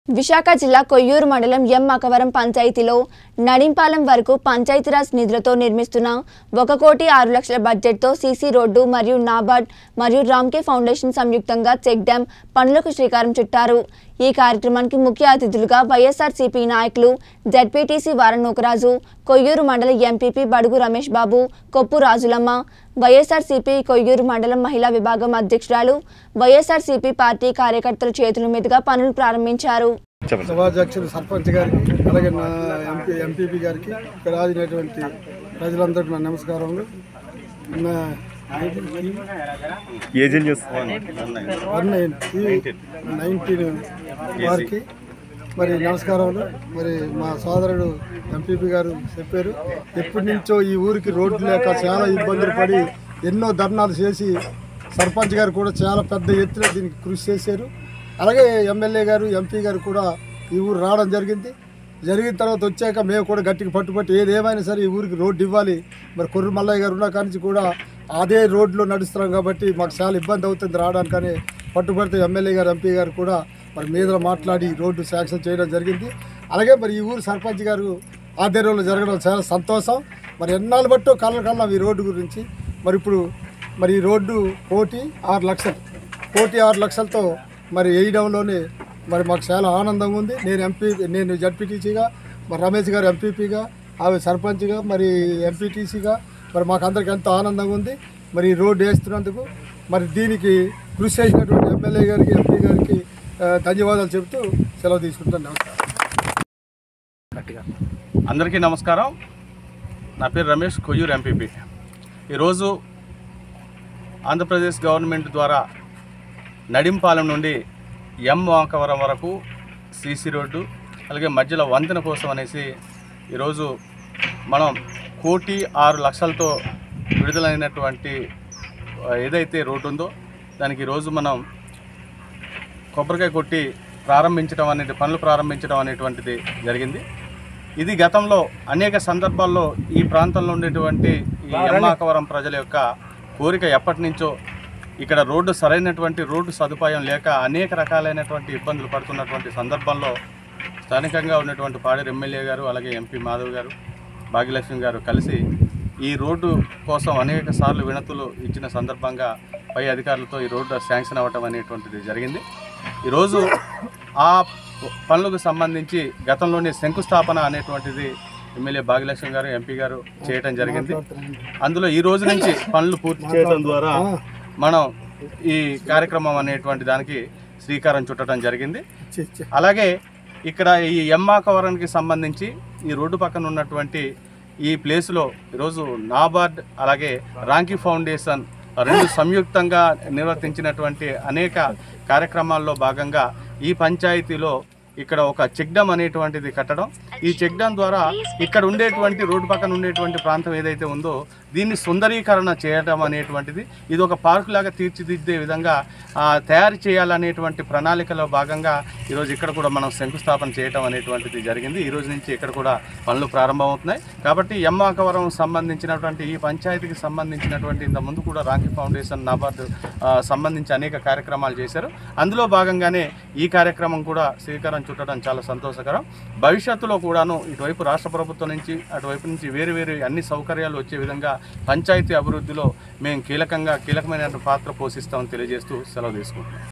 విశాఖ జిల్లా కొయ్యూరు మండలం ఎం మకవరం పంచాయతీలో నడింపాలెం వరకు పంచాయతీరాజ్ నిధులతో నిర్మిస్తున్న ఒక కోటి ఆరు లక్షల బడ్జెట్తో సీసీ రోడ్డు మరియు నాబార్డ్ మరియు రామ్కే ఫౌండేషన్ సంయుక్తంగా చెక్ డ్యాం పనులకు శ్రీకారం చుట్టారు ఈ కార్యక్రమానికి ముఖ్య అతిథులుగా వైఎస్ఆర్సీపీ నాయకులు జడ్పీటీసీ వారణోకరాజు కొయ్యూరు మండల ఎంపీపీ బడుగు రమేష్ బాబు కొప్పు రాజులమ్మ వైఎస్ఆర్సీపీ కొయ్యూరు మండలం మహిళా విభాగం అధ్యక్షురాలు వైఎస్ఆర్సీపీ పార్టీ కార్యకర్తల చేతుల మీదుగా పనులు ప్రారంభించారు చెప్పండి సభాధ్యక్షులు సర్పంచ్ గారికి అలాగే నా ఎంపీ ఎంపీపీ గారికి ఇక్కడ హాజరైనటువంటి ప్రజలందరికీ నా నమస్కారములు నా ఏజెంట్ న్యూస్ వన్ నైన్టీన్ వారికి మరి నమస్కారములు మరి మా సోదరుడు ఎంపీపీ గారు చెప్పారు ఎప్పటి నుంచో ఈ ఊరికి రోడ్లు లేక చాలా ఇబ్బందులు పడి ఎన్నో ధర్నాలు చేసి సర్పంచ్ గారు కూడా చాలా పెద్ద ఎత్తున దీనికి కృషి చేశారు అలాగే ఎమ్మెల్యే గారు ఎంపీ గారు కూడా ఈ ఊరు రావడం జరిగింది జరిగిన తర్వాత వచ్చాక మేము కూడా గట్టిగా పట్టుబట్టి ఏది ఏమైనా సరే ఈ ఊరికి రోడ్డు ఇవ్వాలి మరి కొర్రు మల్లయ్య గారు ఉన్న కానించి కూడా అదే రోడ్లో నడుస్తున్నాం కాబట్టి మాకు చాలా ఇబ్బంది అవుతుంది రావడానికని పట్టుబడితే ఎమ్మెల్యే గారు ఎంపీ గారు కూడా మరి మీద మాట్లాడి ఈ రోడ్డు శాంక్షన్ చేయడం జరిగింది అలాగే మరి ఈ ఊరు సర్పంచ్ గారు ఆధ్వర్యంలో జరగడం చాలా సంతోషం మరి ఎన్నాళ్ళు బట్టో కళ్ళ కళ్ళం ఈ రోడ్డు గురించి మరి ఇప్పుడు మరి ఈ రోడ్డు కోటి ఆరు లక్షలు కోటి ఆరు లక్షలతో మరి వేయడంలోనే మరి మాకు చాలా ఆనందంగా ఉంది నేను ఎంపీ నేను జడ్పీటీసీగా మరి రమేష్ గారు ఎంపీపీగా ఆమె సర్పంచ్గా మరి ఎంపీటీసీగా మరి మాకు అందరికి ఎంతో ఆనందంగా ఉంది మరి ఈ రోడ్డు వేస్తున్నందుకు మరి దీనికి కృషి చేసినటువంటి ఎమ్మెల్యే గారికి ఎంపీ గారికి ఆ, ధన్యవాదాలు చెబుతూ సెలవు తీసుకుంటాను నమస్కారం అందరికీ నమస్కారం నా పేరు రమేష్ కొయ్యూరు ఎంపీపీ ఈరోజు ఆంధ్రప్రదేశ్ గవర్నమెంట్ ద్వారా నడింపాలెం నుండి ఎం వాంకవరం వరకు సీసీ రోడ్డు అలాగే మధ్యలో వంతెన కోసం అనేసి ఈరోజు మనం కోటి ఆరు లక్షలతో విడుదలైనటువంటి ఆ, ఏదైతే రోడ్డు ఉందో దానికి ఈరోజు మనం కొబ్బరికాయ కొట్టి ప్రారంభించడం అనేది పనులు ప్రారంభించడం అనేటువంటిది జరిగింది ఇది గతంలో అనేక సందర్భాల్లో ఈ ప్రాంతంలో ఉండేటువంటి ఈ ఎమ్మాకవరం ప్రజల యొక్క కోరిక ఎప్పటి నుంచో ఇక్కడ రోడ్డు సరైనటువంటి రోడ్డు సదుపాయం లేక అనేక రకాలైనటువంటి ఇబ్బందులు పడుతున్నటువంటి సందర్భంలో స్థానికంగా ఉన్నటువంటి పాడేరు ఎమ్మెల్యే గారు అలాగే ఎంపీ మాధవ్ గారు భాగ్యలక్ష్మి గారు కలిసి ఈ రోడ్డు కోసం అనేక సార్లు వినతులు ఇచ్చిన సందర్భంగా పై అధికారులతో ఈ రోడ్డు శాంక్షన్ అవ్వటం అనేటువంటిది జరిగింది ఈరోజు ఆ పనులకు సంబంధించి గతంలోనే శంకుస్థాపన అనేటువంటిది ఎమ్మెల్యే భాగ్యలక్ష్మి గారు ఎంపీ గారు చేయటం జరిగింది అందులో ఈ రోజు నుంచి పనులు పూర్తి చేయడం ద్వారా మనం ఈ కార్యక్రమం అనేటువంటి దానికి శ్రీకారం చుట్టడం జరిగింది ఇచ్చి ఇచ్చి అలాగే ఇక్కడ ఈ ఎమ్మాకవరానికి సంబంధించి ఈ రోడ్డు పక్కన ఉన్నటువంటి ఈ ప్లేస్లో ఈరోజు నాబార్డ్ అలాగే రాంకీ ఫౌండేషన్ రెండు సంయుక్తంగా నిర్వర్తించినటువంటి అనేక కార్యక్రమాల్లో భాగంగా ఈ పంచాయతీలో ఇక్కడ ఒక చెక్ డ్యామ్ అనేటువంటిది కట్టడం ఈ చెక్ డ్యామ్ ద్వారా ఇక్కడ ఉండేటువంటి రోడ్డు పక్కన ఉండేటువంటి ప్రాంతం ఏదైతే ఉందో దీన్ని సుందరీకరణ చేయడం అనేటువంటిది ఇది ఒక పార్కు లాగా తీర్చిదిద్దే విధంగా ఆ, తయారు చేయాలనేటువంటి ప్రణాళికలో భాగంగా ఈరోజు ఇక్కడ కూడా మనం శంకుస్థాపన చేయడం అనేటువంటిది జరిగింది ఈ రోజు నుంచి ఇక్కడ కూడా పనులు ప్రారంభమవుతున్నాయి కాబట్టి ఎమ్మాకవరం సంబంధించినటువంటి ఈ పంచాయతీకి సంబంధించినటువంటి ఇంత ముందు కూడా రాంకి ఫౌండేషన్ నాబార్డు ఆ, సంబంధించి అనేక కార్యక్రమాలు చేశారు అందులో భాగంగానే ఈ కార్యక్రమం కూడా శ్రీకారం చుట్టడం చాలా సంతోషకరం భవిష్యత్తులో కూడాను ఇటువైపు రాష్ట్ర ప్రభుత్వం నుంచి అటువైపు నుంచి వేరు వేరు అన్ని సౌకర్యాలు వచ్చే విధంగా పంచాయతీ అభివృద్ధిలో మేము కీలకంగా కీలకమైన పాత్ర పోషిస్తామని తెలియజేస్తూ సెలవు తీసుకుంటున్నాం